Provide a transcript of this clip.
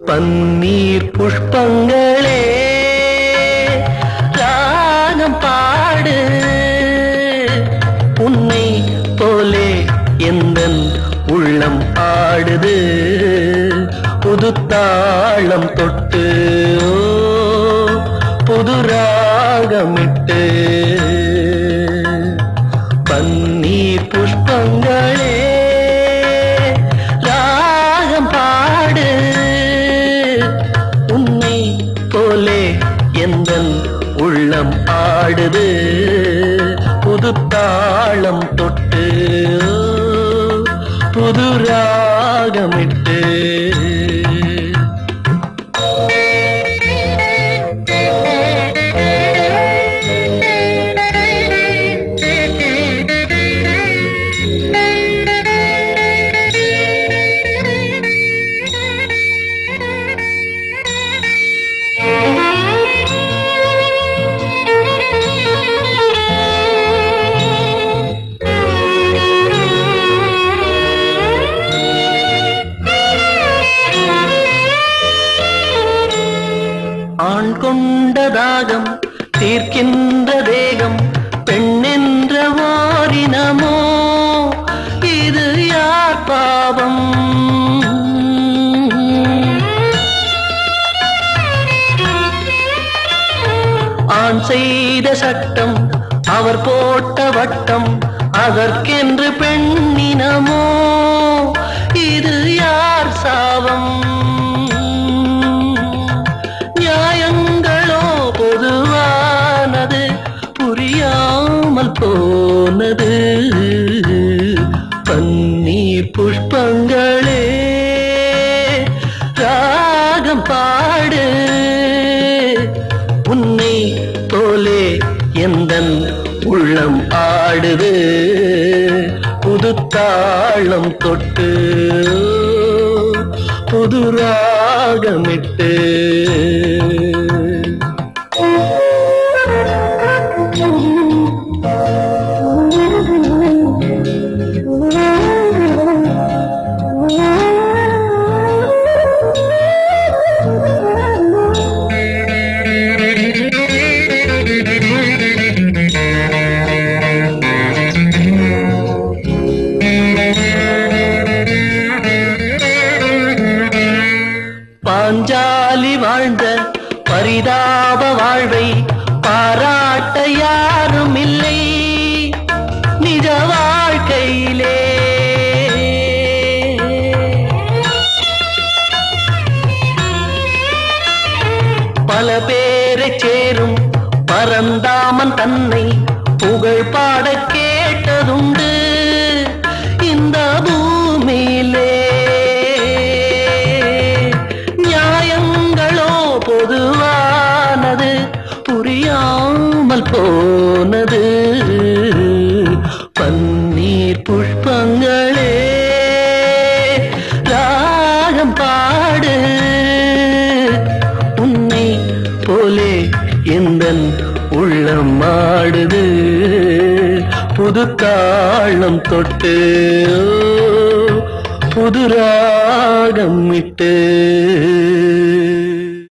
பன்னீர் புஷ்பங்களே ராகம் பாடு உன்னை போலே எந்தன் உள்ளம் ஆடுது புதுத்தாளம் தொட்டு ஓ, புது ராகமிட்டு பன்னீர் புஷ்பங்களே ராகம் பாடு உன்னை போலே எந்தன் உள்ளம் ஆடுது புது தாளம் தொட்டு புது ராகமிட்டு ஆண் கொண்ட தாகம் தீர்க்கின்ற தேகம் பெண்ணென்ற வாரினமோ இது யார் பாவம் ஆண் செய்த சட்டம் அவர் போட்ட வட்டம் அதற்கென்று பெண்ணினமோ இது யார் சாவம் நியாயங்களோ பொதுவானது புரியாமல் போனது பன்னீர் புஷ்பங்களே ராகம் பாடு உன்னை போலே எந்தன் உள்ளம் ஆடுது புது தாளம் தொட்டு புது ராகமிட்டு பாஞ்சாலி வாழ்ந்த பரிதாப வாழ்வை பாராட்ட யாரும் இல்லை நிஜ வாழ்க்கையிலே பல பேரைச் சேரும் பரந்தாமன் தன்னை புகழ் பாட கேட்டதுண்டு இந்த பூமியிலே நியாயங்களோ பொதுவானது புரியாமல் போனது பன்னீர் புஷ்பங்களே ராகம் பாடு உன்னை போலே எந்தன் உள்ளம் ஆடுது புது தாளம் தொட்டு புது ராகம் இட்டு